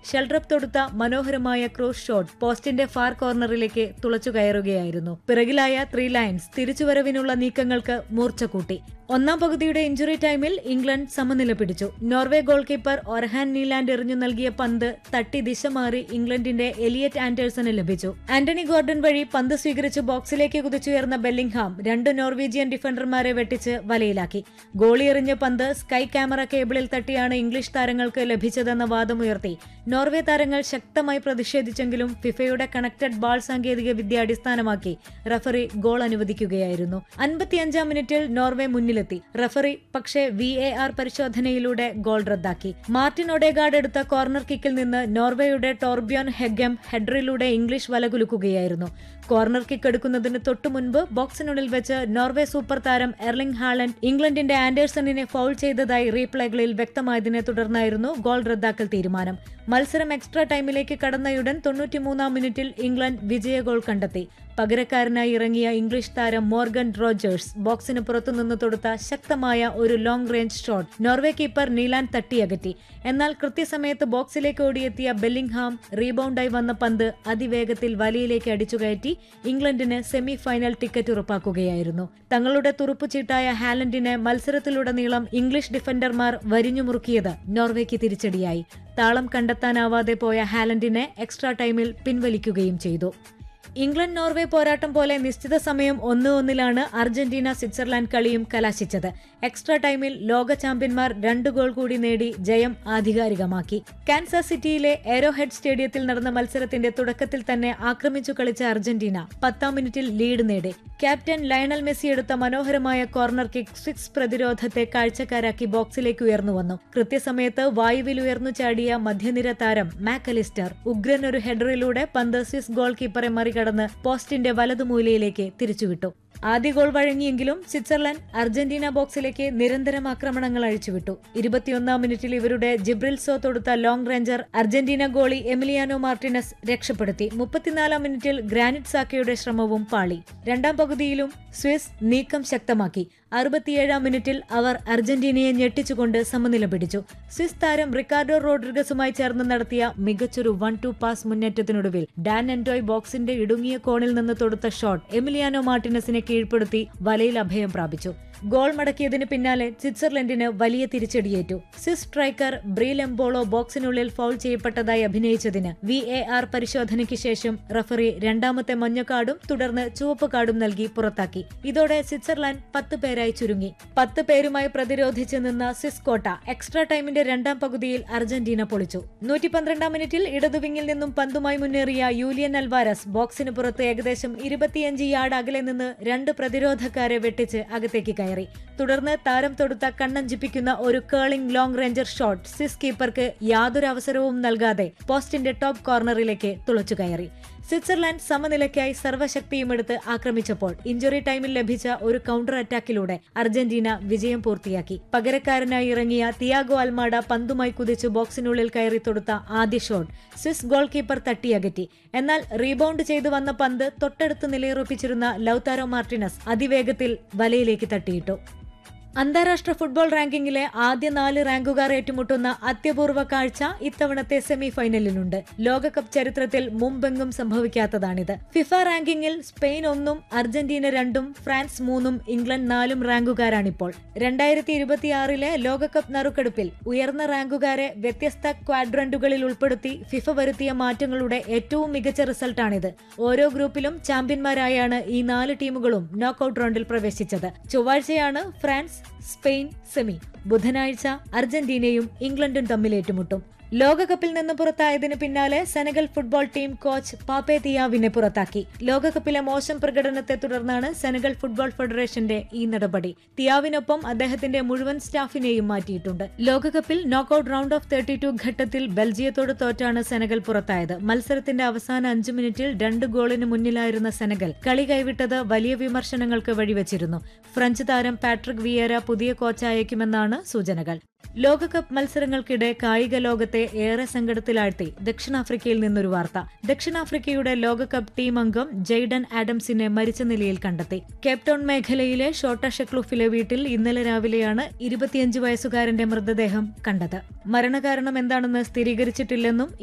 ഷെൽഡ്രപ്പ് തൊടുത്ത മനോഹരമായ cross shot പോസ്റ്റിന്റെ ഫാർ കോർണറിലേക്ക് തുളച്ചു കയറുകയായിരുന്നു പിറകിലായ ത്രീ ലയൻസ് തിരിച്ചുവരവിനുള്ള നീക്കങ്ങൾക്ക് മൂർച്ച കൂട്ടി ഒന്നാം പകുതിയുടെ ഇഞ്ചുറി ടൈമിൽ ഇംഗ്ലണ്ട് സമനില പിടിച്ചു Norway goal keeper Orhan Nyland എറിഞ്ഞു നൽകിയ പന്ത് തട്ടി ദിശ മാറി ഇംഗ്ലണ്ടിന്റെ എലിയറ്റ് ആൻഡേഴ്സന് ലഭിച്ചു ആന്റണി ഗോർഡൻ വഴി പന്ത് സ്വീകരിച്ച് ബോക്സിലേക്ക് കുതിച്ചുയർന്ന ബെല്ലിംഗ്ഹാം രണ്ട് നോർവീജിയൻ ഡിഫൻഡർമാരെ വെട്ടിച്ച് വലയിലാക്കി ഗോളി എറിഞ്ഞ പന്ത് സ്കൈ ക്യാമറ കേബിളിൽ തട്ടിയാണ് ഇംഗ്ലീഷ് താരങ്ങൾക്ക് ലഭിച്ചതെന്ന വാദമുയർത്തി നോർവേ താരങ്ങൾ ശക്തമായി പ്രതിഷേധിച്ചെങ്കിലും ഫിഫയുടെ കണക്റ്റഡ് ബാൾ സാങ്കേതിക വിദ്യ അടിസ്ഥാനമാക്കി റഫറി ഗോൾ അനുവദിക്കുകയായിരുന്നു അൻപത്തിയഞ്ചാം മിനിറ്റിൽ നോർവേ മുന്നിലെത്തി റഫറി പക്ഷേ വി എ ആർ പരിശോധനയിലൂടെ ഗോൾ റദ്ദാക്കി മാർട്ടിൻ ഒഡേഗാർഡ് എടുത്ത കോർണർ കിക്കിൽ നിന്ന് നോർവേയുടെ ടോർബിയോൻ ഹെഗം ഹെഡറിലൂടെ ഇംഗ്ലീഷ് വലകുലുക്കുകയായിരുന്നു കോർണർ കിക്ക് എടുക്കുന്നതിന് തൊട്ടു മുൻപ് ബോക്സിനുള്ളിൽ വെച്ച് നോർവേ സൂപ്പർ താരം എർലിംഗ് ഹാലൻഡ് ഇംഗ്ലണ്ടിന്റെ ആൻഡേഴ്സണിനെ ഫൗൾ ചെയ്തതായി റീപ്ലേകളിൽ വ്യക്തമായതിനെ തുടർന്നായിരുന്നു ഗോൾ റദ്ദാക്കൽ തീരുമാനം മത്സരം എക്സ്ട്രാ ടൈമിലേക്ക് കടന്നയുടൻ തൊണ്ണൂറ്റിമൂന്നാം മിനിറ്റിൽ ഇംഗ്ലണ്ട് വിജയ ഗോൾ കണ്ടെത്തി പകരക്കാരനായി ഇറങ്ങിയ ഇംഗ്ലീഷ് താരം മോർഗൻ റോജേഴ്സ് ബോക്സിന് പുറത്തുനിന്ന് തൊടുത്ത ശക്തമായ ഒരു long range shot Norway keeper Nyland തട്ടിയകറ്റി എന്നാൽ കൃത്യസമയത്ത് ബോക്സിലേക്ക് ഓടിയെത്തിയ ബെല്ലിംഗ്ഹാം റീബൗണ്ടായി വന്ന പന്ത് അതിവേഗത്തിൽ വലയിലേക്ക് അടിച്ചുകയറ്റി ഇംഗ്ലണ്ടിന് സെമി ഫൈനൽ ടിക്കറ്റ് ഉറപ്പാക്കുകയായിരുന്നു തങ്ങളുടെ തുറുപ്പുചീട്ടായ ഹാലൻഡിനെ മത്സരത്തിലുടനീളം ഇംഗ്ലീഷ് ഡിഫൻഡർമാർ വരിഞ്ഞുമുറുക്കിയത് നോർവേക്ക് തിരിച്ചടിയായി താളം കണ്ടെത്താനാവാതെ പോയ ഹാലൻഡിനെ എക്സ്ട്രാ ടൈമിൽ പിൻവലിക്കുകയും ചെയ്തു ഇംഗ്ലണ്ട് നോർവേ പോരാട്ടം പോലെ നിശ്ചിത സമയം ഒന്ന് ഒന്നിലാണ് അർജന്റീന സ്വിറ്റ്സർലാൻഡ് കളിയും കലാശിച്ചത് എക്സ്ട്രാ ടൈമിൽ ലോക ചാമ്പ്യന്മാർ രണ്ട് ഗോൾ കൂടി നേടി ജയം ആധികാരികമാക്കി കാൻസാസ് സിറ്റിയിലെ എരോഹെഡ് സ്റ്റേഡിയത്തിൽ നടന്ന മത്സരത്തിന്റെ തുടക്കത്തിൽ തന്നെ ആക്രമിച്ചു കളിച്ച അർജന്റീന പത്താം മിനിറ്റിൽ ലീഡ് നേടി ക്യാപ്റ്റൻ ലയണൽ മെസ്സി എടുത്ത മനോഹരമായ കോർണർ കിക്ക് സ്വിസ് പ്രതിരോധത്തെ കാഴ്ചക്കാരാക്കി ബോക്സിലേക്ക് ഉയർന്നു വന്നു കൃത്യസമയത്ത് വായുവിൽ ഉയർന്നു ചാടിയ മധ്യനിര താരം മാക്കലിസ്റ്റർ ഉഗ്രൻ ഒരു ഹെഡറിലൂടെ പന്ത് സ്വിസ് ഗോൾ കീപ്പറെ മറികടന്ന് പോസ്റ്റിന്റെ വലതുമൂലയിലേക്ക് തിരിച്ചുവിട്ടു ആദ്യ ഗോൾ വഴങ്ങിയെങ്കിലും സ്വിറ്റ്സർലൻഡ് അർജന്റീന ബോക്സിലേക്ക് നിരന്തരം ആക്രമണങ്ങൾ അഴിച്ചുവിട്ടു ഇരുപത്തിയൊന്നാം മിനിറ്റിൽ ഇവരുടെ ജിബ്രിൽസോ തൊടുത്ത long ranger Argentina goalie Emiliano Martinez രക്ഷപ്പെടുത്തി മുപ്പത്തിനാലാം മിനിറ്റിൽ ഗ്രാനിറ്റ് സാക്കയുടെ ശ്രമവും പാളി രണ്ടാം പകുതിയിലും സ്വിസ് നീക്കം ശക്തമാക്കി അറുപത്തിയേഴാം മിനിറ്റിൽ അവർ അർജന്റീനയെ ഞെട്ടിച്ചുകൊണ്ട് സമനില പിടിച്ചു സ്വിസ് താരം റിക്കാർഡോ റോഡ്രിഗസുമായി ചേർന്ന് നടത്തിയ മികച്ചൊരു വൺ ടു പാസ് മുന്നേറ്റത്തിനൊടുവിൽ ഡാൻ എൻഡോയ് ബോക്സിന്റെ ഇടുങ്ങിയ കോണിൽ നിന്ന് തൊടുത്ത ഷോട്ട് എമിലിയാനോ മാർട്ടിനസിനെ കീഴ്പ്പെടുത്തി വലയിൽ അഭയം പ്രാപിച്ചു ഗോൾ മടക്കിയതിന് പിന്നാലെ സ്വിറ്റ്സർലൻഡിന് വലിയ തിരിച്ചടിയേറ്റു സ്വിസ് സ്ട്രൈക്കർ ബ്രീലെംബോളോ ബോക്സിനുള്ളിൽ ഫൗൾ ചെയ്യപ്പെട്ടതായി അഭിനയിച്ചതിന് വി എ ആർ പരിശോധനയ്ക്ക് ശേഷം റഫറി രണ്ടാമത്തെ മഞ്ഞക്കാർഡും തുടർന്ന് ചുവപ്പ് കാർഡും നൽകി പുറത്താക്കി ഇതോടെ സ്വിറ്റ്സർലാൻഡ് പത്ത് പേരായി ചുരുങ്ങി പത്ത് പേരുമായി പ്രതിരോധിച്ച് നിന്ന സ്വിസ് കോട്ട എക്സ്ട്രാ ടൈമിന്റെ രണ്ടാം പകുതിയിൽ അർജന്റീന പൊളിച്ചു നൂറ്റി പന്ത്രണ്ടാം മിനിറ്റിൽ ഇടതുവിങ്ങിൽ നിന്നും പന്തുമായി മുന്നേറിയ യൂലിയൻ അൽവാരസ് ബോക്സിന് പുറത്ത് ഏകദേശം ഇരുപത്തിയഞ്ച് യാർഡ് അകലെ നിന്ന് രണ്ട് പ്രതിരോധക്കാരെ വെട്ടിച്ച് അകത്തേക്ക് കയറി തുടർന്ന് താരം തൊടുത്ത കണ്ണഞ്ചിപ്പിക്കുന്ന ഒരു curling long ranger shot Swiss കീപ്പർക്ക് യാതൊരു അവസരവും നൽകാതെ പോസ്റ്റിന്റെ ടോപ്പ് കോർണറിലേക്ക് തുളച്ചു കയറി സ്വിറ്റ്സർലാൻഡ് സമനിലയ്ക്കായി സർവ്വശക്തിയും എടുത്ത് ആക്രമിച്ചപ്പോൾ ഇഞ്ചുറി ടൈമിൽ ലഭിച്ച ഒരു കൗണ്ടർ അറ്റാക്കിലൂടെ അർജന്റീന വിജയം പൂർത്തിയാക്കി പകരക്കാരനായി ഇറങ്ങിയ തിയാഗോ അൽമാഡ പന്തുമായി കുതിച്ച് ബോക്സിനുള്ളിൽ കയറി തൊടുത്ത ആദ്യ ഷോട്ട് സ്വിസ് ഗോൾ കീപ്പർ തട്ടിയകറ്റി എന്നാൽ റീബൗണ്ട് ചെയ്തു വന്ന പന്ത് തൊട്ടടുത്ത് നിലയുറപ്പിച്ചിരുന്ന ലൌതാരോ മാർട്ടിനസ് അതിവേഗത്തിൽ വലയിലേക്ക് തട്ടിയിട്ടു അന്താരാഷ്ട്ര ഫുട്ബോൾ റാങ്കിങ്ങിലെ ആദ്യ നാല് റാങ്കുകാർ ഏറ്റുമുട്ടുന്ന അത്യപൂർവ കാഴ്ച ഇത്തവണത്തെ സെമി ഫൈനലിലുണ്ട് ലോകകപ്പ് ചരിത്രത്തിൽ മുമ്പെങ്ങും സംഭവിക്കാത്തതാണിത് ഫിഫ റാങ്കിങ്ങിൽ സ്പെയിൻ ഒന്നും അർജന്റീന രണ്ടും ഫ്രാൻസ് മൂന്നും ഇംഗ്ലണ്ട് നാലും റാങ്കുകാരാണിപ്പോൾ രണ്ടായിരത്തി ഇരുപത്തിയാറിലെ ലോകകപ്പ് നറുക്കെടുപ്പിൽ ഉയർന്ന റാങ്കുകാരെ വ്യത്യസ്ത ക്വാഡ്രന്റുകളിൽ ഉൾപ്പെടുത്തി ഫിഫ വരുത്തിയ മാറ്റങ്ങളുടെ ഏറ്റവും മികച്ച റിസൾട്ടാണിത് ഓരോ ഗ്രൂപ്പിലും ചാമ്പ്യന്മാരായാണ് ഈ നാല് ടീമുകളും നോക്കൌട്ട് റൗണ്ടിൽ പ്രവേശിച്ചത് ചൊവ്വാഴ്ചയാണ് ഫ്രാൻസ് സ്പെയിൻ സെമി ബുധനാഴ്ച അർജന്റീനയും ഇംഗ്ലണ്ടും തമ്മിൽ ഏറ്റുമുട്ടും ലോകകപ്പിൽ നിന്ന് പുറത്തായതിന് പിന്നാലെ Senegal football team coach Pape തിയാവിനെ പുറത്താക്കി ലോകകപ്പിലെ മോശം പ്രകടനത്തെ തുടർന്നാണ് സെനഗൽ ഫുട്ബോൾ ഫെഡറേഷന്റെ ഈ നടപടി തിയാവിനൊപ്പം അദ്ദേഹത്തിന്റെ മുഴുവൻ സ്റ്റാഫിനെയും മാറ്റിയിട്ടുണ്ട് ലോകകപ്പിൽ knockout round of thirty two ഘട്ടത്തിൽ ബെൽജിയത്തോട് തോറ്റാണ് സെനഗൽ പുറത്തായത് മത്സരത്തിന്റെ അവസാന അഞ്ചു മിനിറ്റിൽ രണ്ട് ഗോളിന് മുന്നിലായിരുന്ന സെനഗൽ കളി കൈവിട്ടത് വലിയ വിമർശനങ്ങൾക്ക് വഴിവെച്ചിരുന്നു ഫ്രഞ്ച് താരം പാട്രിക് വിയേര പുതിയ കോച്ചായേക്കുമെന്നാണ് സൂചനകൾ ലോകകപ്പ് മത്സരങ്ങൾക്കിടെ കായിക ലോകത്തെ ഏറെ സങ്കടത്തിലാഴ്ത്തി ദക്ഷിണാഫ്രിക്കയിൽ നിന്നൊരു വാർത്ത ദക്ഷിണാഫ്രിക്കയുടെ ലോകകപ്പ് ടീം അംഗം ജെയ്ഡൻ ആഡംസിനെ മരിച്ച നിലയിൽ കണ്ടെത്തി കേപ്ടൗൺ മേഖലയിലെ ഷോട്ട ഷെക്ലൂഫിലെ വീട്ടിൽ ഇന്നലെ രാവിലെയാണ് ഇരുപത്തിയഞ്ച് വയസ്സുകാരന്റെ മൃതദേഹം കണ്ടത് മരണകാരണം എന്താണെന്ന് സ്ഥിരീകരിച്ചിട്ടില്ലെന്നും